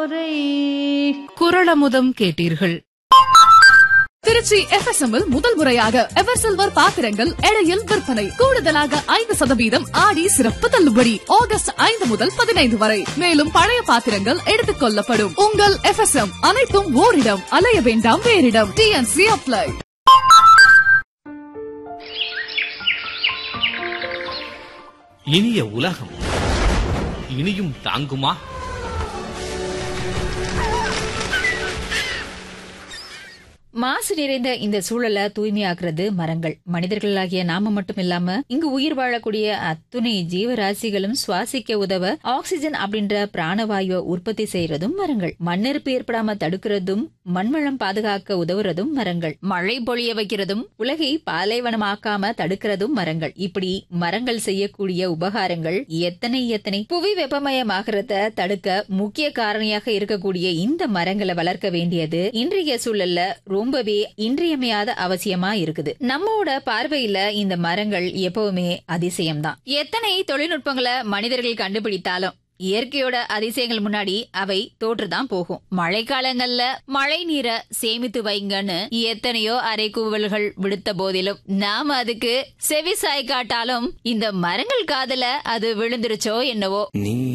போரை குரளமுதம் கேட்டீர்கள் திருச்சி FSM இல் முதல் முறையாக எவர் சில்வர் பாத்திரங்கள் எடையில் விற்பனை கூடுதலாக ஐந்து சதவீதம் ஆடி சிறப்பு தள்ளுபடி ஆகஸ்ட் ஐந்து முதல் பதினைந்து வரை மேலும் பழைய பாத்திரங்கள் எடுத்துக் கொள்ளப்படும் உங்கள் FSM அனைத்தும் ஓரிடம் அலைய வேண்டாம் வேறிடம் டிஎன்சி அப்ளை இனிய உலகம் இனியும் தாங்குமா மாசு நிறைந்த இந்த சூழலை தூய்மையாக்குறது மரங்கள் மனிதர்களாகிய நாம மட்டும் இல்லாம இங்கு உயிர் வாழக்கூடிய அத்துணை ஜீவராசிகளும் சுவாசிக்க உதவ ஆக்சிஜன் அப்படின்ற பிராணவாயுவை உற்பத்தி செய்யறதும் மரங்கள் மண்ணெருப்பு ஏற்படாம தடுக்கிறதும் மண்வளம் பாதுகாக்க உதவுறதும் மரங்கள் மழை பொழிய வைக்கிறதும் உலகை பாலைவனமாக்காம தடுக்கிறதும் மரங்கள் இப்படி மரங்கள் செய்யக்கூடிய உபகாரங்கள் எத்தனை எத்தனை புவி வெப்பமயமாகறத தடுக்க முக்கிய காரணியாக இருக்கக்கூடிய இந்த மரங்களை வளர்க்க வேண்டியது இன்றைய சூழல்ல ரொம்பவே இன்றியமையாத அவசியமா இருக்குது நம்மோட பார்வையில இந்த மரங்கள் எப்பவுமே அதிசயம்தான் எத்தனை தொழில்நுட்பங்களை மனிதர்கள் கண்டுபிடித்தாலும் இயற்கையோட அதிசயங்கள் முன்னாடி அவை தோற்றுதான் போகும் மழைக்காலங்கள்ல மழை நீரை சேமித்து வைங்கன்னு எத்தனையோ அரைக்கூவல்கள் விடுத்த போதிலும் நாம அதுக்கு செவி சாய் காட்டாலும் இந்த மரங்கள் காதல அது விழுந்துருச்சோ என்னவோ நீ